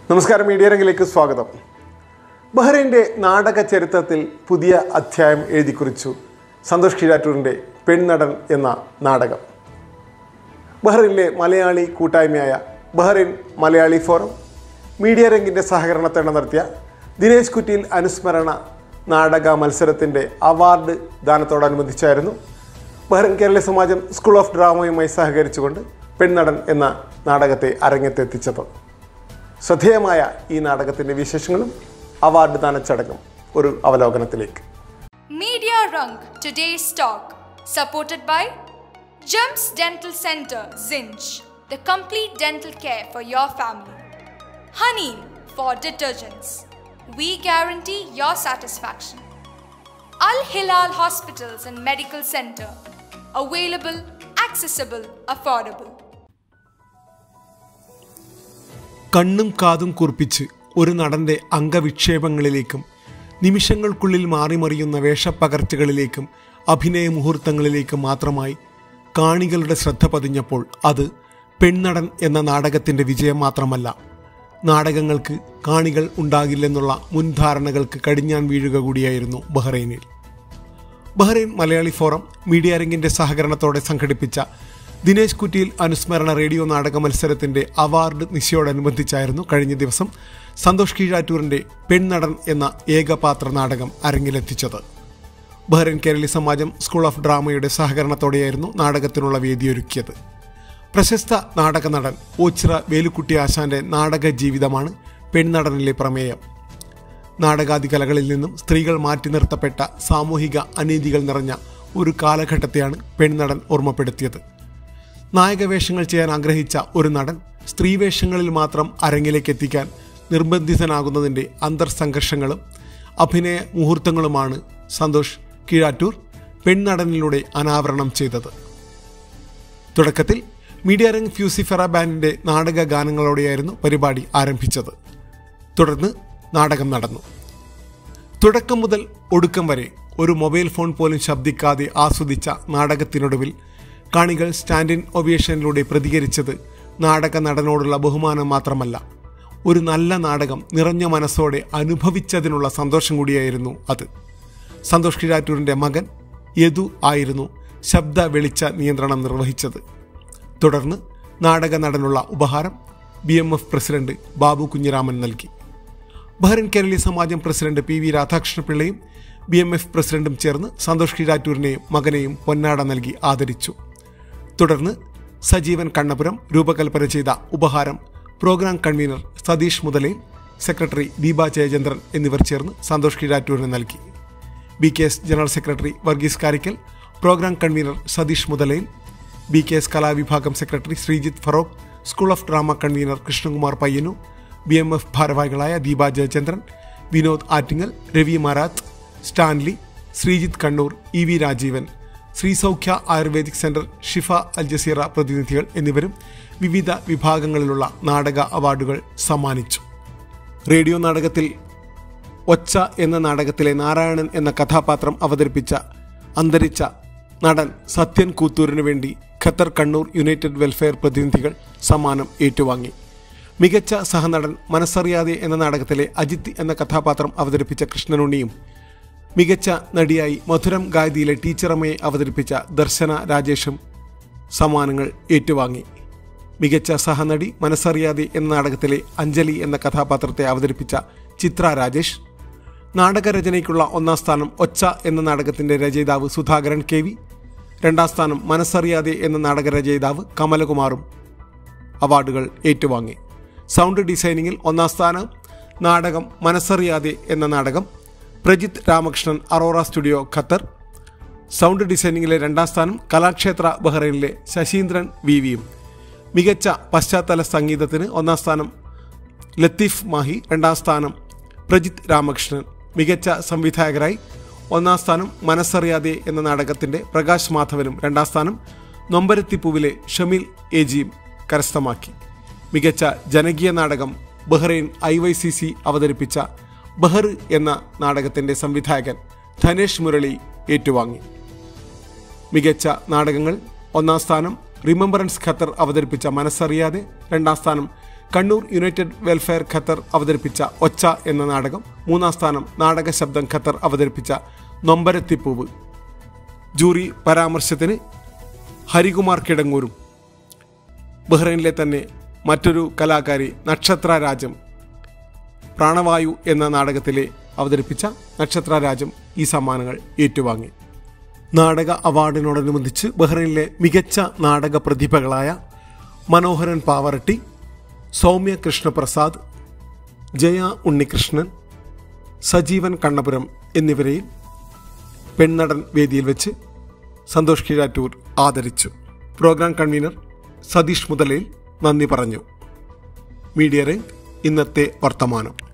നമസ്കാരം മീഡിയ രംഗിലേക്ക് സ്വാഗതം ബഹ്റൈൻ്റെ നാടക ചരിത്രത്തിൽ പുതിയ അധ്യായം എഴുതി കുറിച്ചു സന്തോഷ് കീഴാറ്റൂരിൻ്റെ പെൺനടൻ എന്ന നാടകം ബഹ്റൈനിലെ മലയാളി കൂട്ടായ്മയായ ബഹ്റൈൻ മലയാളി ഫോറം മീഡിയ രംഗിൻ്റെ സഹകരണത്തോടെ നടത്തിയ ദിനേശ് കുറ്റിയിൽ അനുസ്മരണ നാടക മത്സരത്തിൻ്റെ അവാർഡ് ദാനത്തോടനുബന്ധിച്ചായിരുന്നു ബഹ്റൈൻ കേരള സമാജം സ്കൂൾ ഓഫ് ഡ്രാമയുമായി സഹകരിച്ചുകൊണ്ട് പെൺനടൻ എന്ന നാടകത്തെ അരങ്ങത്തെത്തിച്ചത് ശ്രദ്ധേയമായ ഈ നാടകത്തിൻ്റെ വിശേഷങ്ങളും അവാർഡ് ദാന ചടങ്ങും ഒരു അവലോകനത്തിലേക്ക് Media Rung Today's Talk, supported by Gems Dental Center, Zinj, the complete dental care for your family. Honey for detergents. We guarantee your satisfaction. Al Hilal Hospitals and Medical Center, available, accessible, affordable. കണ്ണും കാതും കുറിപ്പിച്ച് ഒരു നടന്റെ അംഗവിക്ഷേപങ്ങളിലേക്കും നിമിഷങ്ങൾക്കുള്ളിൽ മാറിമറിയുന്ന വേഷപ്പകർച്ചകളിലേക്കും അഭിനയ മുഹൂർത്തങ്ങളിലേക്കും മാത്രമായി കാണികളുടെ ശ്രദ്ധ പതിഞ്ഞപ്പോൾ അത് പെൺനടൻ എന്ന നാടകത്തിന്റെ വിജയം മാത്രമല്ല നാടകങ്ങൾക്ക് കാണികൾ ഉണ്ടാകില്ലെന്നുള്ള മുൻധാരണകൾക്ക് കടിഞ്ഞാൻ വീഴുക കൂടിയായിരുന്നു ബഹ്റൈനിൽ ബഹ്റൈൻ മലയാളി ഫോറം മീഡിയ രംഗിന്റെ സഹകരണത്തോടെ സംഘടിപ്പിച്ച ദിനേശ് കുറ്റിയിൽ അനുസ്മരണ റേഡിയോ നാടക മത്സരത്തിന്റെ അവാർഡ് നിശയോടനുബന്ധിച്ചായിരുന്നു കഴിഞ്ഞ ദിവസം സന്തോഷ് കീഴാറ്റൂരിന്റെ പെൺനടൻ എന്ന ഏകപാത്ര നാടകം അരങ്ങിലെത്തിച്ചത് ബഹ്റൈൻ കേരളി സമാജം സ്കൂൾ ഓഫ് ഡ്രാമയുടെ സഹകരണത്തോടെയായിരുന്നു നാടകത്തിനുള്ള വേദിയൊരുക്കിയത് പ്രശസ്ത നാടക നടൻ ഓച്ചിറ വേലുക്കുട്ടി ആശാന്റെ നാടക ജീവിതമാണ് പെൺനടനിലെ പ്രമേയം നാടകാദി കലകളിൽ നിന്നും സ്ത്രീകൾ മാറ്റി നിർത്തപ്പെട്ട സാമൂഹിക അനീതികൾ നിറഞ്ഞ ഒരു കാലഘട്ടത്തെയാണ് പെൺനടൻ ഓർമ്മപ്പെടുത്തിയത് നായകവേഷങ്ങൾ ചെയ്യാൻ ആഗ്രഹിച്ച ഒരു നടൻ സ്ത്രീവേഷങ്ങളിൽ മാത്രം അരങ്ങിലേക്ക് എത്തിക്കാൻ നിർബന്ധിതനാകുന്നതിൻ്റെ അന്തർസംഘർഷങ്ങളും അഭിനയ മുഹൂർത്തങ്ങളുമാണ് സന്തോഷ് കീഴാറ്റൂർ പെൺനടനിലൂടെ അനാവരണം ചെയ്തത് തുടക്കത്തിൽ മീഡിയ രംഗ് ഫ്യൂസിഫെറ ബാൻഡിന്റെ നാടക ഗാനങ്ങളോടെയായിരുന്നു പരിപാടി ആരംഭിച്ചത് തുടർന്ന് നാടകം നടന്നു തുടക്കം മുതൽ ഒടുക്കം വരെ ഒരു മൊബൈൽ ഫോൺ പോലും ശബ്ദിക്കാതെ ആസ്വദിച്ച നാടകത്തിനൊടുവിൽ കാണികൾ സ്റ്റാൻഡിൻ ഒവിയേഷനിലൂടെ പ്രതികരിച്ചത് നാടക നടനോടുള്ള ബഹുമാനം മാത്രമല്ല ഒരു നല്ല നാടകം നിറഞ്ഞ മനസ്സോടെ അനുഭവിച്ചതിനുള്ള സന്തോഷം കൂടിയായിരുന്നു അത് സന്തോഷ് കിഴാറ്റൂരിൻ്റെ മകൻ യദു ആയിരുന്നു ശബ്ദ വെളിച്ച നിയന്ത്രണം നിർവഹിച്ചത് തുടർന്ന് നാടക നടനുള്ള ഉപഹാരം B M F president Babu Kunhiraman നൽകി Bahrain Keraleeya Samajam president P V രാധാകൃഷ്ണപിള്ളയും ബി എം എഫ് പ്രസിഡന്റും ചേർന്ന് സന്തോഷ് കീഴാറ്റൂരിനെയും മകനെയും പൊന്നാട നൽകി ആദരിച്ചു തുടർന്ന് സജീവൻ കണ്ണപുരം രൂപകൽപ്പന ചെയ്ത ഉപഹാരം programme convener Satheesh Muthalayil secretary Deepa Jayachandran എന്നിവർ ചേർന്ന് സന്തോഷ് കീഴാറ്റൂരിന് നൽകി B K S general secretary Varghese Karikkal programme convener Satheesh Muthalayil B K S കലാവിഭാഗം secretary Sreejith Feroke school of drama convener Krishnakumar Payyanur B M F ഭാരവാഹികളായ Deepa Jayachandran Vinod Attingal Ravi Marath Stanley Sreejith Kannur E V Rajeevan Sreesoukhya Ayurvedic centre Shifa Al Jazeera പ്രതിനിധികൾ എന്നിവരും വിവിധ വിഭാഗങ്ങളിലുള്ള നാടക അവാർഡുകൾ സമ്മാനിച്ചു റേഡിയോ നാടകത്തിൽ ഒച്ച എന്ന നാടകത്തിലെ നാരായണൻ എന്ന കഥാപാത്രം അവതരിപ്പിച്ച അന്തരിച്ച നടൻ സത്യൻ കൂത്തൂരിനു വേണ്ടി ഖത്തർ കണ്ണൂർ യുണൈറ്റഡ് വെൽഫെയർ പ്രതിനിധികൾ സമ്മാനം ഏറ്റുവാങ്ങി മികച്ച സഹനടൻ മനസ്സറിയാതെ എന്ന നാടകത്തിലെ അജിത്ത് എന്ന കഥാപാത്രം അവതരിപ്പിച്ച കൃഷ്ണനുണ്ണിയും മികച്ച നടിയായി മധുരം ഗായതിയിലെ ടീച്ചറമ്മയെ അവതരിപ്പിച്ച ദർശന രാജേഷും സമ്മാനങ്ങൾ ഏറ്റുവാങ്ങി മികച്ച സഹനടി മനസ്സറിയാതെ എന്ന നാടകത്തിലെ അഞ്ജലി എന്ന കഥാപാത്രത്തെ അവതരിപ്പിച്ച ചിത്ര രാജേഷ് നാടകരചനയ്ക്കുള്ള ഒന്നാം സ്ഥാനം ഒച്ച എന്ന നാടകത്തിന്റെ രചയിതാവ് സുധാകരൻ കെ വി രണ്ടാം സ്ഥാനം മനസ്സറിയാതെ എന്ന നാടകരചയിതാവ് കമലകുമാറും അവാർഡുകൾ ഏറ്റുവാങ്ങി സൗണ്ട് ഡിസൈനിങ്ങിൽ ഒന്നാം സ്ഥാനം നാടകം മനസ്സറിയാതെ എന്ന നാടകം Prajith Ramakrishnan Aurora studio Qatar sound ഡിസൈനിങ്ങിലെ രണ്ടാം സ്ഥാനം കലാക്ഷേത്ര ബഹ്റൈനിലെ ശശീന്ദ്രൻ വി വിയും മികച്ച പശ്ചാത്തല സംഗീതത്തിന് ഒന്നാം സ്ഥാനം ലത്തീഫ് മാഹി രണ്ടാം സ്ഥാനം പ്രജിത്ത് രാമകൃഷ്ണൻ മികച്ച സംവിധായകരായി ഒന്നാം സ്ഥാനം മനസ്സറിയാതെ എന്ന നാടകത്തിന്റെ പ്രകാശ് മാധവനും രണ്ടാം സ്ഥാനം നൊമ്പരത്തിപ്പൂവിലെ ഷമീൽ എജിയും കരസ്ഥമാക്കി മികച്ച ജനകീയ നാടകം Bahrain I Y C C അവതരിപ്പിച്ച ബഹർ എന്ന നാടകത്തിന്റെ സംവിധായകൻ ധനേഷ് മുരളി ഏറ്റുവാങ്ങി മികച്ച നാടകങ്ങൾ ഒന്നാം സ്ഥാനം റിമംബറൻസ് ഖത്തർ അവതരിപ്പിച്ച മനസ്സറിയാതെ രണ്ടാം സ്ഥാനം കണ്ണൂർ യുണൈറ്റഡ് വെൽഫെയർ ഖത്തർ അവതരിപ്പിച്ച ഒച്ച എന്ന നാടകം മൂന്നാം സ്ഥാനം നാടക ശബ്ദം ഖത്തർ അവതരിപ്പിച്ച നൊമ്പരത്തിപ്പൂവ് ജൂറി പരാമർശത്തിന് ഹരികുമാർ കിടങ്ങൂരും ബഹ്റൈനിലെ തന്നെ മറ്റൊരു കലാകാരി നക്ഷത്ര രാജം പ്രാണവായു എന്ന നാടകത്തിലെ അവതരിപ്പിച്ച നക്ഷത്ര രാജം ഈ സമ്മാനങ്ങൾ ഏറ്റുവാങ്ങി നാടക അവാർഡിനോടനുബന്ധിച്ച് ബഹ്റൈനിലെ മികച്ച നാടക പ്രതിഭകളായ മനോഹരൻ പാവറട്ടി സൗമ്യ കൃഷ്ണപ്രസാദ് ജയ ഉണ്ണികൃഷ്ണൻ സജീവൻ കണ്ണപുരം എന്നിവരെയും പെൺനടൻ വേദിയിൽ വെച്ച് സന്തോഷ് കീഴാറ്റൂർ ആദരിച്ചു പ്രോഗ്രാം കൺവീനർ സതീഷ് മുതലയിൽ നന്ദി പറഞ്ഞു മീഡിയ റിംഗ് ഇന്നത്തെ വർത്തമാനം